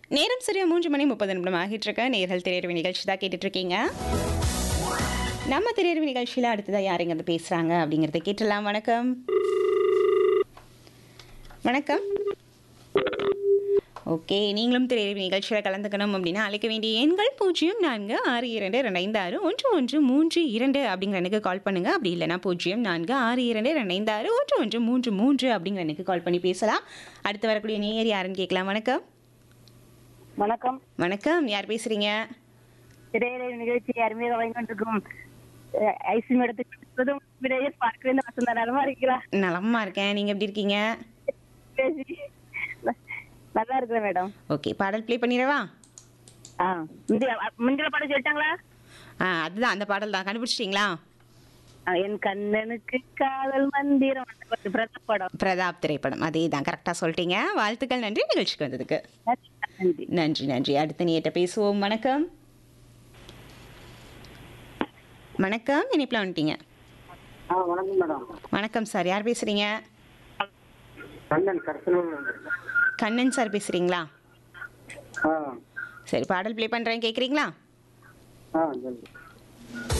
நேரம் சரியா மூன்று மணி முப்பது நிமிடம் ஆகிட்டு இருக்க நேர்கள் திரையரவு நிகழ்ச்சி தான் கேட்டுட்டு இருக்கீங்க நம்ம திரையரவு நிகழ்ச்சியில் அடுத்ததா யாருங்க வந்து பேசுறாங்க அப்படிங்கறத கேட்டலாம் வணக்கம் வணக்கம் ஓகே நீங்களும் திரையரவு நிகழ்ச்சியில் கலந்துக்கணும் அப்படின்னா அழைக்க வேண்டிய எண்கள் பூஜ்ஜியம் நான்கு ஆறு இரண்டு ரெண்டு ஐந்து ஆறு ஒன்று ஒன்று மூன்று இரண்டு அப்படிங்கிற எனக்கு கால் பண்ணுங்க அப்படி இல்லைனா பூஜ்ஜியம் நான்கு ஆறு இரண்டு ரெண்டு ஐந்து ஆறு ஒன்று ஒன்று மூன்று மூன்று அப்படிங்கிற எனக்கு கால் பண்ணி பேசலாம் அடுத்து வரக்கூடிய நேயர் யாருன்னு கேட்கலாம் வணக்கம் வணக்கம் வணக்கம் யார் பேசுறீங்க திரையில நிகழ்ச்சி அருமையாக வழங்கிக்கொண்டிருக்கும் அஹ், ஐசி மேடத்துக்கு விடையர் பார்க்கவே வசந்த நலமா இருக்கிறா நலமா இருக்கேன் நீங்க எப்படி இருக்கீங்க பேசி ந- நல்லா இருக்கிறேன் மேடம் ஓகே பாடல் ப்ளே பண்ணிடவா ஆ முந்தைய முந்தின படம் சொல்லிட்டாங்களா ஆ அதுதான் அந்த பாடல் தான் கண்டுபிடிச்சிட்டிங்களா ஆ, என் கண்ணனுக்கு காதல் மந்திரம் அந்த படம், பிரதாப் படம் பிரதாப் திரைப்படம் அதே தான் கரெக்டாக சொல்லிட்டீங்க வாழ்த்துக்கள் நன்றி நிகழ்ச்சிக்கு வந்ததுக்கு நன்றி நன்றி நன்றி அடுத்த நீட்ட பேசுவோம் வணக்கம் வணக்கம் இனிப்பில் வந்துட்டீங்க ஆ வணக்கம் மேடம் வணக்கம் சார் யார் பேசுறீங்க கண்ணன் கருத்தனூர் கண்ணன் சார் பேசுறீங்களா ஆ சரி பாடல் ப்ளே பண்ணுறேன் கேட்குறீங்களா ஆ சரி